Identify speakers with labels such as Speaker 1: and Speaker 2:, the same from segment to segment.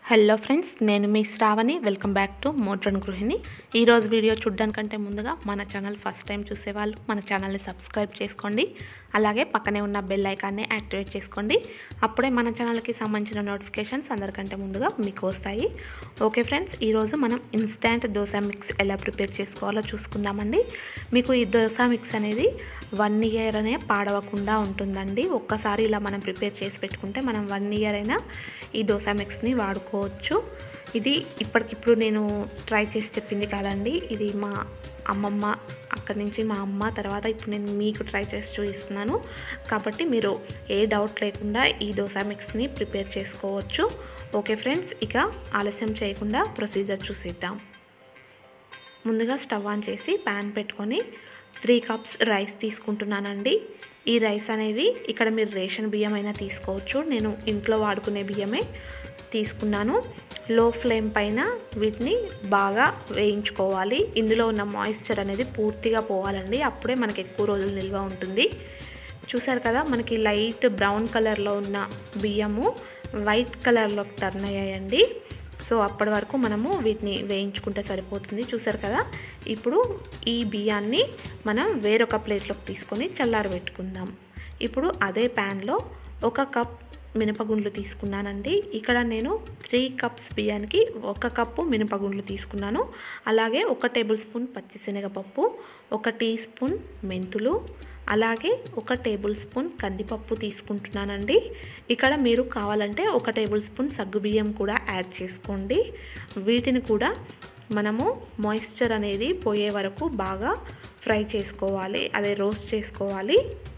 Speaker 1: hello friends నేను మీ Shravani welcome back to modern గృహిణి ఈరోజు వీడియో చూడడానికంటే ముందుగా మన ఛానల్ ఫస్ట్ టైం చూసేవాళ్ళు మన ఛానల్ని సబ్స్క్రైబ్ చేసుకోండి అలాగే పక్కనే ఉన్న బెల్ ఐకాన్ని యాక్టివేట్ చేసుకోండి అప్పుడే మన ఛానల్కి సంబంధించిన నోటిఫికేషన్స్ అందరికంటే ముందుగా మీకు వస్తాయి ఓకే ఫ్రెండ్స్ ఈరోజు మనం ఇన్స్టాంట్ దోశ మిక్స్ ఎలా ప్రిపేర్ చేసుకోవాలో చూసుకుందామండి మీకు ఈ దోశ మిక్స్ అనేది వన్ ఇయర్ అనే పాడవకుండా ఉంటుందండి ఒక్కసారి ఇలా మనం ప్రిపేర్ చేసి పెట్టుకుంటే మనం వన్ ఇయర్ అయినా ఈ దోశ మిక్స్ని వాడుకోవచ్చు ఇది ఇప్పటికిప్పుడు నేను ట్రై చేసి చెప్పింది కాదండి ఇది మా అమ్మమ్మ అక్కడి నుంచి మా అమ్మ తర్వాత ఇప్పుడు నేను మీకు ట్రై చేసి చూపిస్తున్నాను కాబట్టి మీరు ఏ డౌట్ లేకుండా ఈ దోశ మిక్స్ని ప్రిపేర్ చేసుకోవచ్చు ఓకే ఫ్రెండ్స్ ఇక ఆలస్యం చేయకుండా ప్రొసీజర్ చూసేద్దాం ముందుగా స్టవ్ ఆన్ చేసి ప్యాన్ పెట్టుకొని త్రీ కప్స్ రైస్ తీసుకుంటున్నానండి ఈ రైస్ అనేవి ఇక్కడ మీరు రేషన్ బియ్యం అయినా తీసుకోవచ్చు నేను ఇంట్లో వాడుకునే బియ్యమే తీసుకున్నాను లో ఫ్లేమ్ పైన వీటిని బాగా వేయించుకోవాలి ఇందులో ఉన్న మాయిశ్చర్ అనేది పూర్తిగా పోవాలండి అప్పుడే మనకి ఎక్కువ రోజులు నిల్వ ఉంటుంది చూసారు కదా మనకి లైట్ బ్రౌన్ కలర్లో ఉన్న బియ్యము వైట్ కలర్లోకి టర్న్ అయ్యాయండి సో అప్పటి వరకు మనము వీటిని వేయించుకుంటే సరిపోతుంది చూసారు కదా ఇప్పుడు ఈ బియ్యాన్ని మనం వేరొక ప్లేట్లోకి తీసుకొని చల్లారబెట్టుకుందాం ఇప్పుడు అదే ప్యాన్లో ఒక కప్ మినపగుండ్లు తీసుకున్నానండి ఇక్కడ నేను త్రీ కప్స్ బియ్యానికి ఒక కప్పు మినపగుండ్లు తీసుకున్నాను అలాగే ఒక టేబుల్ స్పూన్ పచ్చిశనగపప్పు ఒక టీ స్పూన్ మెంతులు అలాగే ఒక టేబుల్ స్పూన్ కందిపప్పు తీసుకుంటున్నానండి ఇక్కడ మీరు కావాలంటే ఒక టేబుల్ స్పూన్ సగ్గుబియ్యం కూడా యాడ్ చేసుకోండి వీటిని కూడా మనము మాయిశ్చర్ అనేది పోయే వరకు బాగా ఫ్రై చేసుకోవాలి అదే రోస్ట్ చేసుకోవాలి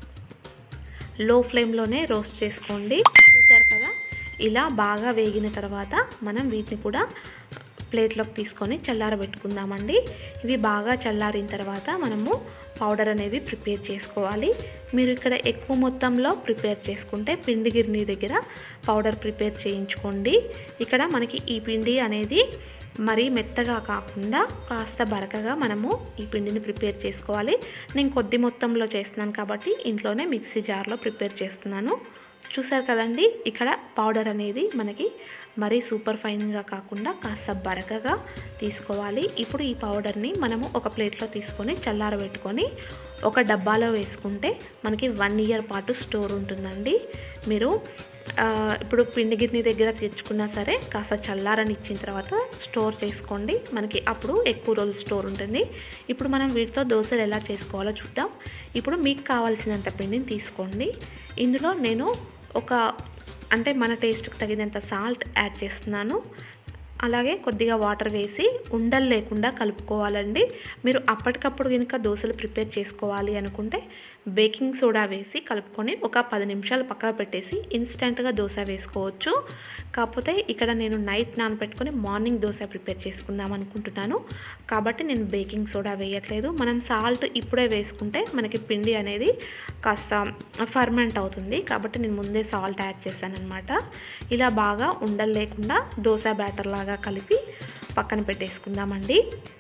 Speaker 1: లో ఫ్లేమ్లోనే రోస్ట్ చేసుకోండి చూసారు కదా ఇలా బాగా వేగిన తర్వాత మనం వీటిని కూడా ప్లేట్లోకి తీసుకొని చల్లారబెట్టుకుందామండి ఇవి బాగా చల్లారిన తర్వాత మనము పౌడర్ అనేది ప్రిపేర్ చేసుకోవాలి మీరు ఇక్కడ ఎక్కువ మొత్తంలో ప్రిపేర్ చేసుకుంటే పిండి గిర్నీ దగ్గర పౌడర్ ప్రిపేర్ చేయించుకోండి ఇక్కడ మనకి ఈ పిండి అనేది మరీ మెత్తగా కాకుండా కాస్త బరకగా మనము ఈ పిండిని ప్రిపేర్ చేసుకోవాలి నేను కొద్ది మొత్తంలో చేస్తున్నాను కాబట్టి ఇంట్లోనే మిక్సీ జార్లో ప్రిపేర్ చేస్తున్నాను చూసారు కదండి ఇక్కడ పౌడర్ అనేది మనకి మరీ సూపర్ ఫైన్గా కాకుండా కాస్త బరకగా తీసుకోవాలి ఇప్పుడు ఈ పౌడర్ని మనము ఒక ప్లేట్లో తీసుకొని చల్లారబెట్టుకొని ఒక డబ్బాలో వేసుకుంటే మనకి వన్ ఇయర్ పాటు స్టోర్ ఉంటుందండి మీరు ఇప్పుడు పిండి గిన్నె దగ్గర తెచ్చుకున్నా సరే కాస్త చల్లారని ఇచ్చిన తర్వాత స్టోర్ చేసుకోండి మనకి అప్పుడు ఎక్కువ రోజులు స్టోర్ ఉంటుంది ఇప్పుడు మనం వీటితో దోశలు ఎలా చేసుకోవాలో చూద్దాం ఇప్పుడు మీకు కావాల్సినంత పిండిని తీసుకోండి ఇందులో నేను ఒక అంటే మన టేస్ట్కి తగినంత సాల్ట్ యాడ్ చేస్తున్నాను అలాగే కొద్దిగా వాటర్ వేసి ఉండలు లేకుండా కలుపుకోవాలండి మీరు అప్పటికప్పుడు కనుక దోశలు ప్రిపేర్ చేసుకోవాలి అనుకుంటే బేకింగ్ సోడా వేసి కలుపుకొని ఒక పది నిమిషాలు పక్కన పెట్టేసి ఇన్స్టెంట్గా దోశ వేసుకోవచ్చు కాకపోతే ఇక్కడ నేను నైట్ నానబెట్టుకొని మార్నింగ్ దోశ ప్రిపేర్ చేసుకుందాం అనుకుంటున్నాను కాబట్టి నేను బేకింగ్ సోడా వేయట్లేదు మనం సాల్ట్ ఇప్పుడే వేసుకుంటే మనకి పిండి అనేది కాస్త ఫర్మెంట్ అవుతుంది కాబట్టి నేను ముందే సాల్ట్ యాడ్ చేశాను అనమాట ఇలా బాగా ఉండలు లేకుండా దోశ బ్యాటర్ లాగా కలిపి పక్కన పెట్టేసుకుందామండి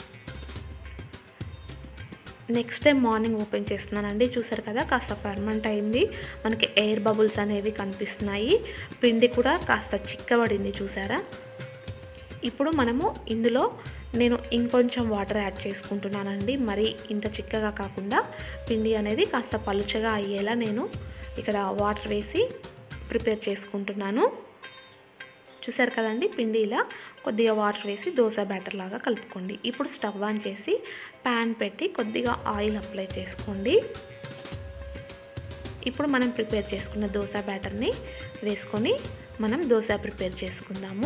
Speaker 1: నెక్స్ట్ డే మార్నింగ్ ఓపెన్ చేస్తున్నానండి చూసారు కదా కాస్త ఫర్మెంట్ అయింది మనకి ఎయిర్ బబుల్స్ అనేవి కనిపిస్తున్నాయి పిండి కూడా కాస్త చిక్కబడింది చూసారా ఇప్పుడు మనము ఇందులో నేను ఇంకొంచెం వాటర్ యాడ్ చేసుకుంటున్నానండి మరి ఇంత చిక్కగా కాకుండా పిండి అనేది కాస్త పలుచగా అయ్యేలా నేను ఇక్కడ వాటర్ వేసి ప్రిపేర్ చేసుకుంటున్నాను చూసారు కదండి పిండి ఇలా కొద్దిగా వాటర్ వేసి దోశ బ్యాటర్ లాగా కలుపుకోండి ఇప్పుడు స్టవ్ ఆన్ చేసి ప్యాన్ పెట్టి కొద్దిగా ఆయిల్ అప్లై చేసుకోండి ఇప్పుడు మనం ప్రిపేర్ చేసుకున్న దోశ బ్యాటర్ని వేసుకొని మనం దోశ ప్రిపేర్ చేసుకుందాము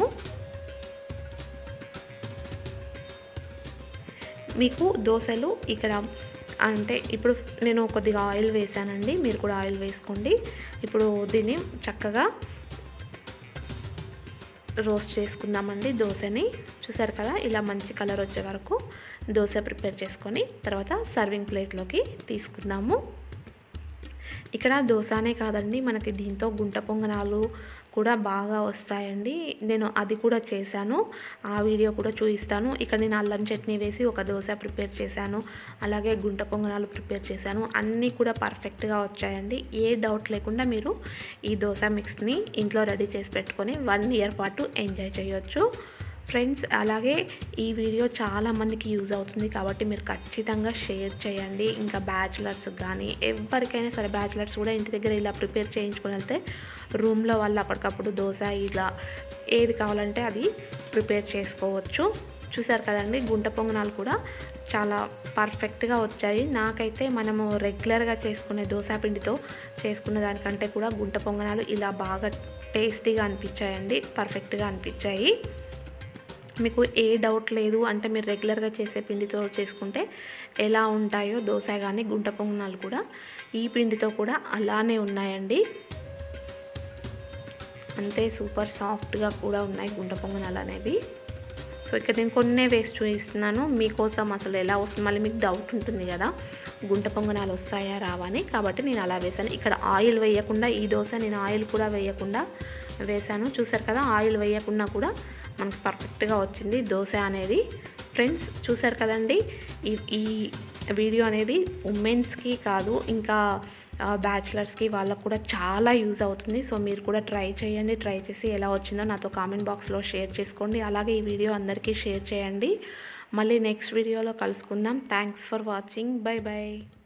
Speaker 1: మీకు దోశలు ఇక్కడ అంటే ఇప్పుడు నేను కొద్దిగా ఆయిల్ వేసానండి మీరు కూడా ఆయిల్ వేసుకోండి ఇప్పుడు దీన్ని చక్కగా రోస్ట్ చేసుకుందామండి దోశని చూసారు కదా ఇలా మంచి కలర్ వచ్చే వరకు దోశ ప్రిపేర్ చేసుకొని తర్వాత సర్వింగ్ ప్లేట్లోకి తీసుకుందాము ఇక్కడ దోశనే కాదండి మనకి దీంతో గుంట పొంగనాలు కూడా బాగా వస్తాయండి నేను అది కూడా చేశాను ఆ వీడియో కూడా చూపిస్తాను ఇక్కడ నేను అల్లం చట్నీ వేసి ఒక దోశ ప్రిపేర్ చేశాను అలాగే గుంట పొంగనాలు ప్రిపేర్ చేశాను అన్నీ కూడా పర్ఫెక్ట్గా వచ్చాయండి ఏ డౌట్ లేకుండా మీరు ఈ దోశ మిక్స్ని ఇంట్లో రెడీ చేసి పెట్టుకొని వన్ ఇయర్ పాటు ఎంజాయ్ చేయొచ్చు ఫ్రెండ్స్ అలాగే ఈ వీడియో చాలా మందికి యూజ్ అవుతుంది కాబట్టి మీరు ఖచ్చితంగా షేర్ చేయండి ఇంకా బ్యాచిలర్స్ కానీ ఎవరికైనా సరే బ్యాచిలర్స్ కూడా ఇంటి దగ్గర ఇలా ప్రిపేర్ చేయించుకొని వెళ్తే రూమ్లో వాళ్ళు అప్పటికప్పుడు దోశ ఇలా ఏది కావాలంటే అది ప్రిపేర్ చేసుకోవచ్చు చూసారు కదండి గుంట పొంగనాలు కూడా చాలా పర్ఫెక్ట్గా వచ్చాయి నాకైతే మనము రెగ్యులర్గా చేసుకునే దోశ పిండితో చేసుకునే దానికంటే కూడా గుంట పొంగనాలు ఇలా బాగా టేస్టీగా అనిపించాయండి పర్ఫెక్ట్గా అనిపించాయి మీకు ఏ డౌట్ లేదు అంటే మీరు రెగ్యులర్గా చేసే పిండితో చేసుకుంటే ఎలా ఉంటాయో దోశ కానీ గుంట పొంగనాలు కూడా ఈ పిండితో కూడా అలానే ఉన్నాయండి అంతే సూపర్ సాఫ్ట్గా కూడా ఉన్నాయి గుంట పొంగనాలు అనేవి సో ఇక్కడ నేను కొన్నే వేసి చూపిస్తున్నాను మీకోసం అసలు ఎలా వస్తుంది మళ్ళీ మీకు డౌట్ ఉంటుంది కదా గుంట పొంగనాలు వస్తాయా రావని కాబట్టి నేను అలా వేసాను ఇక్కడ ఆయిల్ వేయకుండా ఈ దోశ నేను ఆయిల్ కూడా వేయకుండా వేసాను చూసారు కదా ఆయిల్ వేయకుండా కూడా మనకు పర్ఫెక్ట్గా వచ్చింది దోశ అనేది ఫ్రెండ్స్ చూసారు కదండి ఈ ఈ వీడియో అనేది ఉమెన్స్కి కాదు ఇంకా బ్యాచిలర్స్కి వాళ్ళకు కూడా చాలా యూజ్ అవుతుంది సో మీరు కూడా ట్రై చేయండి ట్రై చేసి ఎలా వచ్చిందో నాతో కామెంట్ బాక్స్లో షేర్ చేసుకోండి అలాగే ఈ వీడియో అందరికీ షేర్ చేయండి మళ్ళీ నెక్స్ట్ వీడియోలో కలుసుకుందాం thanks for watching bye bye